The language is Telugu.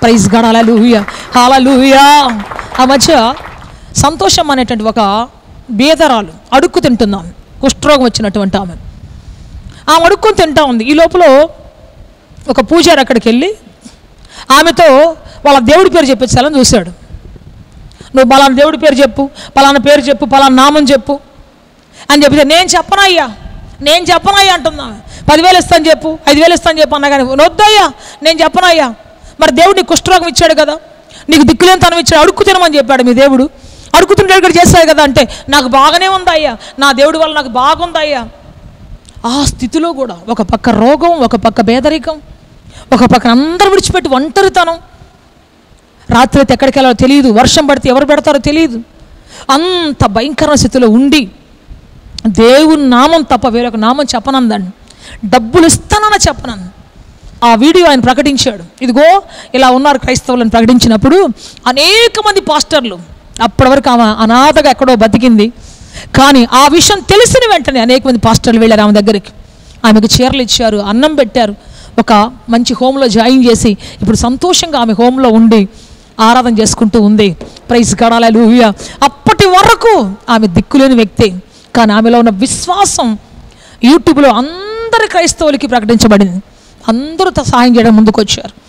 ప్రైజ్ గడాలూయ హాలూయా ఆ మధ్య సంతోషం అనేటువంటి ఒక బేదరాలు అడుక్కు తింటున్నాం కుష్ఠరోగం వచ్చినటువంటి ఆమె ఆమె అడుక్కొని తింటా ఉంది ఈ లోపల ఒక పూజారి అక్కడికి వెళ్ళి ఆమెతో వాళ్ళ దేవుడి పేరు చెప్పించాలని చూశాడు నువ్వు పలానా దేవుడి పేరు చెప్పు పలానా పేరు చెప్పు పలానా నామం చెప్పు అని చెప్తే నేను చెప్పనయ్యా నేను చెప్పనయ్యా అంటున్నా పదివేలు ఇస్తాను చెప్పు ఐదు వేలు ఇస్తాను చెప్పు అన్నా కానీ వద్దయ్యా నేను చెప్పనయ్యా మరి దేవుడు నీకు కుష్ఠరోగం ఇచ్చాడు కదా నీకు దిక్కులేని తనం ఇచ్చాడు అడుక్కు తినమని చెప్పాడు మీ దేవుడు అడుక్కుతుంటే ఇక్కడ చేస్తాడు కదా అంటే నాకు బాగానే ఉందయ్యా నా దేవుడి వల్ల నాకు బాగుందయ్యా ఆ స్థితిలో కూడా ఒక పక్క రోగం ఒక పక్క పేదరికం ఒక పక్క అందరు విడిచిపెట్టి ఒంటరితనం రాత్రి అయితే ఎక్కడికి వెళ్ళాలో తెలియదు వర్షం పడితే ఎవరు పెడతారో తెలియదు అంత భయంకర స్థితిలో ఉండి దేవుని నామం తప్ప వేరొక నామం చెప్పనందండి డబ్బులు ఇస్తానని చెప్పనను ఆ వీడియో ఆయన ప్రకటించాడు ఇదిగో ఇలా ఉన్నారు క్రైస్తవులను ప్రకటించినప్పుడు అనేక మంది పాస్టర్లు అప్పటి వరకు ఆమె అనాథగా ఎక్కడో బతికింది కానీ ఆ విషయం తెలిసిన వెంటనే అనేక మంది పాస్టర్లు వెళ్ళారు ఆమె దగ్గరికి ఆమెకు చీరలు ఇచ్చారు అన్నం పెట్టారు ఒక మంచి హోమ్లో జాయిన్ చేసి ఇప్పుడు సంతోషంగా ఆమె హోమ్లో ఉండి ఆరాధన చేసుకుంటూ ఉంది ప్రైజ్ కడాలు అప్పటి వరకు ఆమె దిక్కులేని వ్యక్తి కానీ ఆమెలో ఉన్న విశ్వాసం యూట్యూబ్లో అందరి క్రైస్తవులకి ప్రకటించబడింది అందరూ త- సహాయం చేయడం ముందుకు వచ్చారు